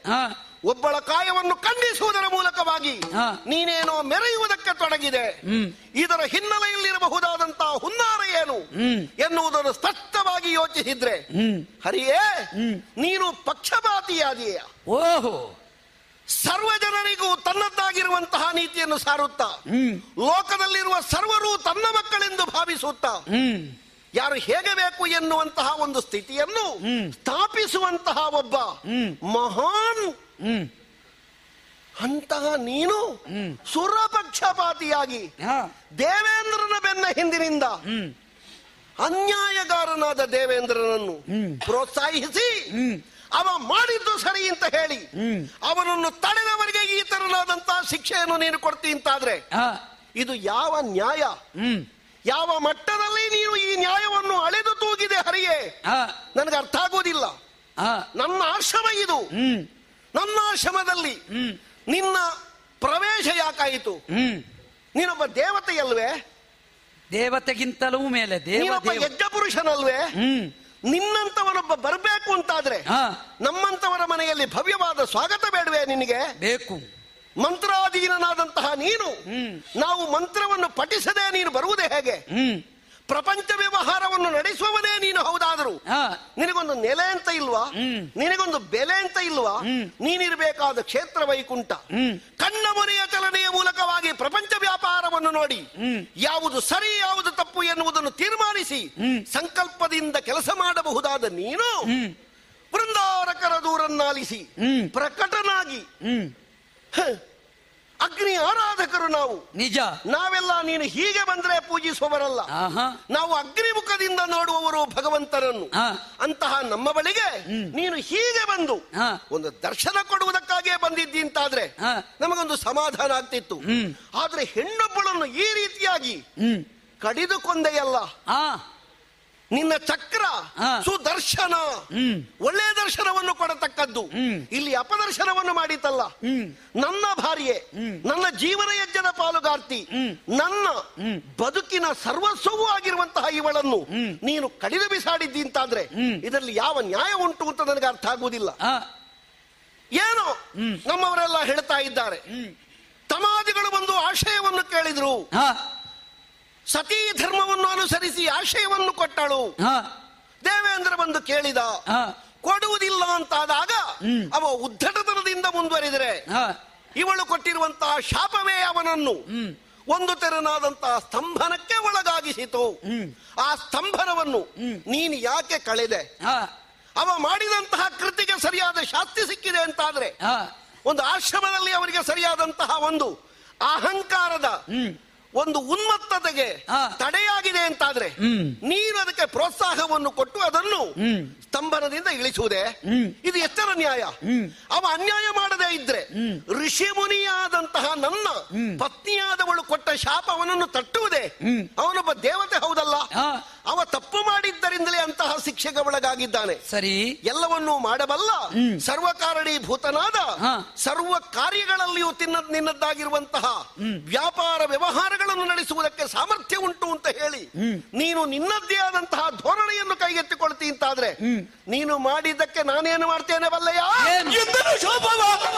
ಹಾ ಒಬ್ಬಳ ಕಾಯವನ್ನು ಖಂಡಿಸುವುದರ ಮೂಲಕವಾಗಿ ಹಾ. ನೀನೇನೋ ಮೆರೆಯುವುದಕ್ಕೆ ತೊಡಗಿದೆ ಹ್ಮ್. ಇದರ ಹಿನ್ನೆಲೆಯಲ್ಲಿರಬಹುದಾದಂತಹ ಹುನ್ನಾರ ಏನು ಹ್ಮ್. ಎನ್ನುವುದನ್ನು ಸ್ಪಷ್ಟವಾಗಿ ಯೋಚಿಸಿದ್ರೆ ಹ್ಮ್ ಹರಿಯೇ ಹ್ಮ್. ನೀನು ಪಕ್ಷಪಾತಿಯಾದೀಯ ಓಹೋ ಸರ್ವ ಜನರಿಗೂ ತನ್ನದ್ದಾಗಿರುವಂತಹ ನೀತಿಯನ್ನು ಸಾರುತ್ತಾ ಹ್ಮ್ ಲೋಕದಲ್ಲಿರುವ ಸರ್ವರು ತನ್ನ ಮಕ್ಕಳೆಂದು ಭಾವಿಸುತ್ತಾ ಹ್ಮ್ ಯಾರು ಹೇಗೆ ಬೇಕು ಎನ್ನುವಂತಹ ಒಂದು ಸ್ಥಿತಿಯನ್ನು ಹ್ಮ್. ಸ್ಥಾಪಿಸುವಂತಹ ಒಬ್ಬ ಹ್ಮ್. ಮಹಾನ್ ಹ್ಮ್ ಅಂತಹ ನೀನು ಹ್ಮ್. ಸುರಪಕ್ಷಪಾತಿಯಾಗಿ ಹಾ ದೇವೇಂದ್ರನ ಬೆನ್ನ ಹಿಂದಿನಿಂದ ಹ್ಮ್ ಅನ್ಯಾಯಗಾರನಾದ ದೇವೇಂದ್ರನನ್ನು ಹ್ಮ್. ಪ್ರೋತ್ಸಾಹಿಸಿ ಹ್ಮ್ ಅವ ಮಾಡಿದ್ದು ಸರಿ ಅಂತ ಹೇಳಿ ಹ್ಮ್. ಅವನನ್ನು ತಡೆದವರಿಗೆ ಈ ತರನಾದಂತಹ ಶಿಕ್ಷೆಯನ್ನು ನೀನು ಕೊಡ್ತಿ ಅಂತಾದ್ರೆ ಹಾ ಇದು ಯಾವ ನ್ಯಾಯ ಹ್ಮ್ ಯಾವ ಮಟ್ಟದಲ್ಲಿ ನೀನು ಈ ನ್ಯಾಯವನ್ನು ಅಳೆದು ತೂಗಿದೆ ಹರಿಯೇ ಹಾ ನನಗೆ ಅರ್ಥ ಆಗೋದಿಲ್ಲ ಹಾ ನನ್ನ ಆಶ್ರಮ ಇದು ಹ್ಮ್ ನನ್ನ ಆಶ್ರಮದಲ್ಲಿ ಹ್ಮ್ ನಿನ್ನ ಪ್ರವೇಶ ಯಾಕಾಯಿತು ಹ್ಮ್ ನೀನೊಬ್ಬ ದೇವತೆಯಲ್ವೇ ದೇವತೆಗಿಂತಲೂ ಮೇಲೆ ದೇವ ನೀನೊಬ್ಬ ದೇವ ಯಜ್ಞ ಪುರುಷನಲ್ವೇ ಹ್ಮ್ ನಿನ್ನಂತವನೊಬ್ಬ ಬರಬೇಕು ಅಂತಾದ್ರೆ ಹಾ ನಮ್ಮಂತವರ ಮನೆಯಲ್ಲಿ ಭವ್ಯವಾದ ಸ್ವಾಗತ ಬೇಡವೇ ನಿನಗೆ ಬೇಕು ಮಂತ್ರಾಧೀನನಾದಂತಹ ನೀನು ಹ್ಮ್. ನಾವು ಮಂತ್ರವನ್ನು ಪಠಿಸದೆ ನೀನು ಬರುವುದೇ ಹೇಗೆ ಹ್ಮ್ ಪ್ರಪಂಚ ವ್ಯವಹಾರವನ್ನು ನಡೆಸುವವನೇ ನೀನು ಹೌದಾದರೂ ಹಾ ನಿನಗೊಂದು ನೆಲೆ ಅಂತ ಇಲ್ವಾ ಹ್ಮ್. ನಿನಗೊಂದು ಬೆಲೆ ಅಂತ ಇಲ್ವಾ ಹ್ಮ್. ನೀನಿರಬೇಕಾದ ಕ್ಷೇತ್ರ ವೈಕುಂಠ ಹ್ಮ್ ಕಣ್ಣ ಮೊನೆಯ ಚಲನೆಯ ಮೂಲಕವಾಗಿ ಪ್ರಪಂಚ ವ್ಯಾಪಾರವನ್ನು ನೋಡಿ ಹ್ಮ್. ಯಾವುದು ಸರಿ ಯಾವುದು ತಪ್ಪು ಎನ್ನುವುದನ್ನು ತೀರ್ಮಾನಿಸಿ ಹ್ಮ್. ಸಂಕಲ್ಪದಿಂದ ಕೆಲಸ ಮಾಡಬಹುದಾದ ನೀನು ಹ್ಮ್ ಬೃಂದಾರಕರ ದೂರನ್ನಾಲಿಸಿ ಹ್ಮ್. ಪ್ರಕಟನಾಗಿ ಹ್ಮ್ ಹ, ಅಗ್ನಿ ಆರಾಧಕರು ನಾವು ನಿಜ ನಾವೆಲ್ಲ ನೀನು ಹೀಗೆ ಬಂದ್ರೆ ಪೂಜಿಸುವವರಲ್ಲ ಆಹಾ ನಾವು ಅಗ್ನಿಮುಖದಿಂದ ನೋಡುವವರು ಭಗವಂತನನ್ನು ಹಾ. ಅಂತಹ ನಮ್ಮ ಬಳಿಗೆ ನೀನು ಹೀಗೆ ಬಂದು ಹಾ. ಒಂದು ದರ್ಶನ ಕೊಡುವುದಕ್ಕಾಗಿಯೇ ಬಂದಿದ್ದಿ ಅಂತಾದ್ರೆ ಹಾ. ನಮಗೊಂದು ಸಮಾಧಾನ ಆಗ್ತಿತ್ತು ಹ್ಮ್. ಆದ್ರೆ ಹೆಣ್ಣೊಬ್ಬಳನ್ನು ಈ ರೀತಿಯಾಗಿ ಹ್ಮ್ ಕಡಿದುಕೊಂಡೆಯಲ್ಲ ಆ ನಿನ್ನ ಚಕ್ರ ಹಾ. ಸುದರ್ಶನ ಹ್ಮ್ ಒಳ್ಳೆಯ ದರ್ಶನವನ್ನು ಕೊಡತಕ್ಕದ್ದು ಹ್ಮ್. ಇಲ್ಲಿ ಅಪದರ್ಶನವನ್ನು ಮಾಡಿತಲ್ಲ ಹ್ಮ್. ನನ್ನ ಭಾರ್ಯೆ ನನ್ನ ಜೀವನ ಯಜ್ಞದ ಪಾಲುಗಾರ್ತಿ ಹ್ಮ್. ನನ್ನ ಹ್ಮ್. ಬದುಕಿನ ಸರ್ವಸ್ವವೂ ಆಗಿರುವಂತಹ ಇವಳನ್ನು ಹ್ಮ್. ನೀನು ಕಡಿದು ಬಿಸಾಡಿದ್ದಿ ಅಂತಾದ್ರೆ ಹ್ಮ್. ಇದರಲ್ಲಿ ಯಾವ ನ್ಯಾಯ ಉಂಟು ಅಂತ ನನಗೆ ಅರ್ಥ ಆಗುವುದಿಲ್ಲ ಆ ಏನೋ ಹ್ಮ್. ನಮ್ಮವರೆಲ್ಲ ಹೇಳ್ತಾ ಇದ್ದಾರೆ ಹ್ಮ್ ತಮಾದಿಗಳು ಒಂದು ಆಶಯವನ್ನು ಕೇಳಿದ್ರು ಹಾ ಸತೀ ಧರ್ಮವನ್ನು ಅನುಸರಿಸಿ ಆಶಯವನ್ನು ಕೊಟ್ಟಳು ಹಾ ದೇವೇಂದ್ರ ಬಂದು ಕೇಳಿದ ಹಾ ಕೊಡುವುದಿಲ್ಲ ಅಂತಾದಾಗ ಹ್ಮ್. ಅವ ಉದ್ದಟತನದಿಂದ ಮುಂದುವರಿದರೆ ಹಾ ಇವಳು ಕೊಟ್ಟಿರುವಂತಹ ಶಾಪವೇ ಅವನನ್ನು ಹ್ಮ್. ಒಂದು ತೆರನಾದಂತಹ ಸ್ತಂಭನಕ್ಕೆ ಒಳಗಾಗಿಸಿತು ಹ್ಮ್. ಆ ಸ್ತಂಭನವನ್ನು ನೀನು ಯಾಕೆ ಕಳೆದೆ ಹಾ ಅವ ಮಾಡಿದಂತಹ ಕೃತಿಗೆ ಸರಿಯಾದ ಶಾಸ್ತಿ ಸಿಕ್ಕಿದೆ ಅಂತಾದ್ರೆ ಹಾ ಒಂದು ಆಶ್ರಮದಲ್ಲಿ ಅವರಿಗೆ ಸರಿಯಾದಂತಹ ಒಂದು ಅಹಂಕಾರದ ಹ್ಮ್ ಒಂದು ಉನ್ಮತ್ತತೆಗೆ ಹಾ. ತಡೆಯಾಗಿದೆ ಅಂತಾದ್ರೆ ಹ್ಮ್. ನೀನು ಅದಕ್ಕೆ ಪ್ರೋತ್ಸಾಹವನ್ನು ಕೊಟ್ಟು ಅದನ್ನು ಹ್ಮ್. ಸ್ತಂಭನದಿಂದ ಇಳಿಸುವುದೇ ಹ್ಮ್. ಇದು ಎಷ್ಟರ ನ್ಯಾಯ ಹ್ಮ್. ಅವ ಅನ್ಯಾಯ ಮಾಡದೇ ಇದ್ರೆ ಹ್ಮ್. ಋಷಿ ಮುನಿಯಾದಂತಹ ನನ್ನ ಪತ್ನಿಯಾದವಳು ಕೊಟ್ಟ ಶಾಪ ಅವನನ್ನು ತಟ್ಟುವುದೇ ಹ್ಮ್. ಅವನೊಬ್ಬ ದೇವತೆ ಹೌದಲ್ಲ ಹಾ. ಅವ ತಪ್ಪು ಮಾಡಿದ್ದರಿಂದಲೇ ಅಂತಹ ಶಿಕ್ಷೆಗೆ ಒಳಗಾಗಿದ್ದಾನೆ ಸರಿ ಎಲ್ಲವನ್ನೂ ಮಾಡಬಲ್ಲ ಸರ್ವಕಾರಣೀಭೂತನಾದ ಹಾ. ಸರ್ವ ಕಾರ್ಯಗಳಲ್ಲಿಯೂ ತಿನ್ನ ನಿನ್ನದ್ದಾಗಿರುವಂತಹ ವ್ಯಾಪಾರ ವ್ಯವಹಾರಗಳನ್ನು ನಡೆಸುವುದಕ್ಕೆ ಸಾಮರ್ಥ್ಯ ಉಂಟು ಅಂತ ಹೇಳಿ ನೀನು ನಿನ್ನದ್ದೇ ಆದಂತಹ ಧೋರಣೆಯನ್ನು ಕೈಗೆತ್ತಿಕೊಳ್ತಿ ಅಂತಾದ್ರೆ ನೀನು ಮಾಡಿದ್ದಕ್ಕೆ ನಾನೇನು ಮಾಡ್ತೇನೆ ಬಲ್ಲಯ್ಯ ಏನು? ಎಂದನು ಶೋಭವ